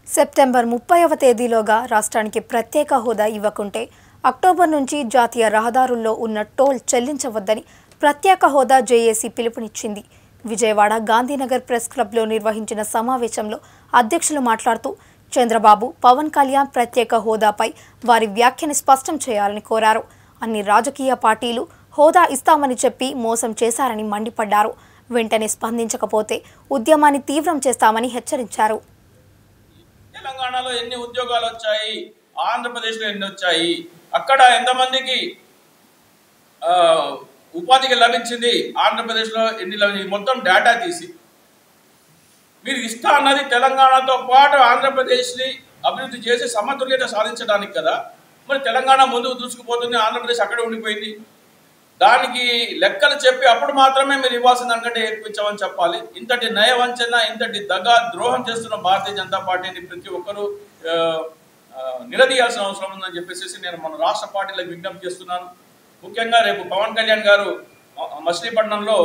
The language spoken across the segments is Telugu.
సెప్టెంబర్ ముప్పైవ తేదీలోగా రాష్ట్రానికి ప్రత్యేక హోదా ఇవ్వకుంటే అక్టోబర్ నుంచి జాతీయ రహదారుల్లో ఉన్న టోల్ చెల్లించవద్దని ప్రత్యేక హోదా జేఏసీ పిలుపునిచ్చింది విజయవాడ గాంధీనగర్ ప్రెస్ క్లబ్లో నిర్వహించిన సమావేశంలో అధ్యక్షులు మాట్లాడుతూ చంద్రబాబు పవన్ కళ్యాణ్ ప్రత్యేక హోదాపై వారి వ్యాఖ్యని స్పష్టం చేయాలని కోరారు అన్ని రాజకీయ పార్టీలు హోదా ఇస్తామని చెప్పి మోసం చేశారని మండిపడ్డారు వెంటనే స్పందించకపోతే ఉద్యమాన్ని తీవ్రం చేస్తామని హెచ్చరించారు తెలంగాణలో ఎన్ని ఉద్యోగాలు వచ్చాయి ఆంధ్రప్రదేశ్లో ఎన్ని వచ్చాయి అక్కడ ఎంతమందికి ఆ, ఉపాధికి లభించింది ఆంధ్రప్రదేశ్లో ఎన్ని లభించింది మొత్తం డేటా తీసి మీరు ఇస్తా అన్నది తెలంగాణతో పాటు ఆంధ్రప్రదేశ్ని అభివృద్ధి చేసి సమతుల్యత సాధించడానికి కదా మరి తెలంగాణ ముందుకు దూసుకుపోతుంది ఆంధ్రప్రదేశ్ అక్కడే ఉండిపోయింది దానికి లెక్కలు చెప్పి అప్పుడు మాత్రమే మీరు ఇవ్వాల్సిన దానికంటే ఎక్కువించామని చెప్పాలి ఇంతటి నయవంచన ఇంతటి దగా ద్రోహం చేస్తున్న భారతీయ జనతా పార్టీని ప్రతి ఒక్కరూ ఆ, ఆ, నిలదీయాల్సిన అవసరం ఉందని చెప్పేసి నేను మన రాష్ట్ర పార్టీలకు విజ్ఞప్తి చేస్తున్నాను ముఖ్యంగా రేపు పవన్ కళ్యాణ్ గారు మ- మచిలీపట్నంలో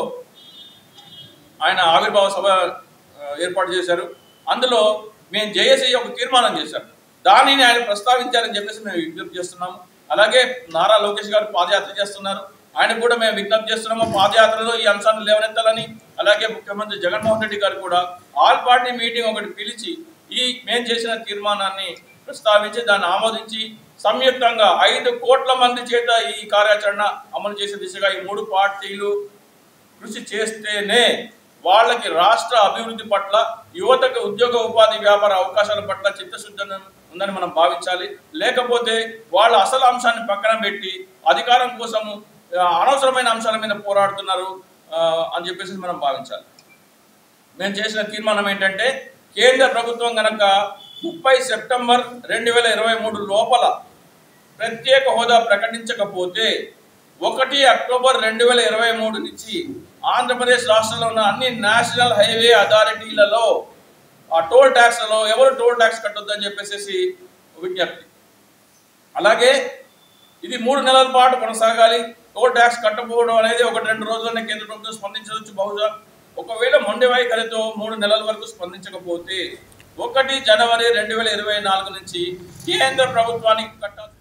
ఆయన ఆవిర్భావ సభ ఆ, ఏర్పాటు చేశారు అందులో మేము జేఏసీ ఒక తీర్మానం చేశాం దానిని ఆయన ప్రస్తావించారని చెప్పేసి మేము విజ్ఞప్తి చేస్తున్నాము అలాగే నారా లోకేష్ గారు పాదయాత్ర చేస్తున్నారు ఆయన కూడా మేము విజ్ఞప్తి చేస్తున్నాము పాదయాత్రలో ఈ అంశాన్ని లేవనెత్తాలని అలాగే ముఖ్యమంత్రి జగన్మోహన్ రెడ్డి గారు కూడా ఆల్ పార్టీ మీటింగ్ ఒకటి పిలిచి ఈ మేము చేసిన తీర్మానాన్ని ప్రస్తావించి దాన్ని ఆమోదించి సంయుక్తంగా ఐదు కోట్ల మంది చేత ఈ కార్యాచరణ అమలు చేసే దిశగా ఈ మూడు పార్టీలు కృషి చేస్తేనే వాళ్ళకి రాష్ట్ర అభివృద్ధి పట్ల యువతకు ఉద్యోగ ఉపాధి వ్యాపార అవకాశాల పట్ల చిత్తశుద్ధి ఉందని మనం భావించాలి లేకపోతే వాళ్ళ అసలు అంశాన్ని పక్కన పెట్టి అధికారం కోసము ఆ, అనవసరమైన అంశాల మీద పోరాడుతున్నారు ఆ, అని చెప్పేసి మనం భావించాలి మేము చేసిన తీర్మానం ఏంటంటే కేంద్ర ప్రభుత్వం గనక ముప్పై సెప్టెంబర్ రెండు వేల ఇరవై మూడు లోపల ప్రత్యేక హోదా ప్రకటించకపోతే ఒకటి అక్టోబర్ రెండు వేల ఇరవై మూడు నుంచి ఆంధ్రప్రదేశ్ రాష్ట్రంలో ఉన్న అన్ని నేషనల్ హైవే అథారిటీలలో ఆ టోల్ ట్యాక్స్లలో ఎవరు టోల్ ట్యాక్స్ కట్టొద్దని చెప్పేసి విజ్ఞప్తి అలాగే ఇది మూడు నెలల పాటు కొనసాగాలి టోల్ ట్యాక్స్ కట్టకపోవడం అనేది ఒకటి రెండు రోజుల్లోనే కేంద్ర ప్రభుత్వం స్పందించవచ్చు బహుశా ఒకవేళ మొండి వైఖరితో మూడు నెలల వరకు స్పందించకపోతే ఒకటి జనవరి రెండు వేల ఇరవై నాలుగు నుంచి కేంద్ర ప్రభుత్వానికి కట్టాల్సిన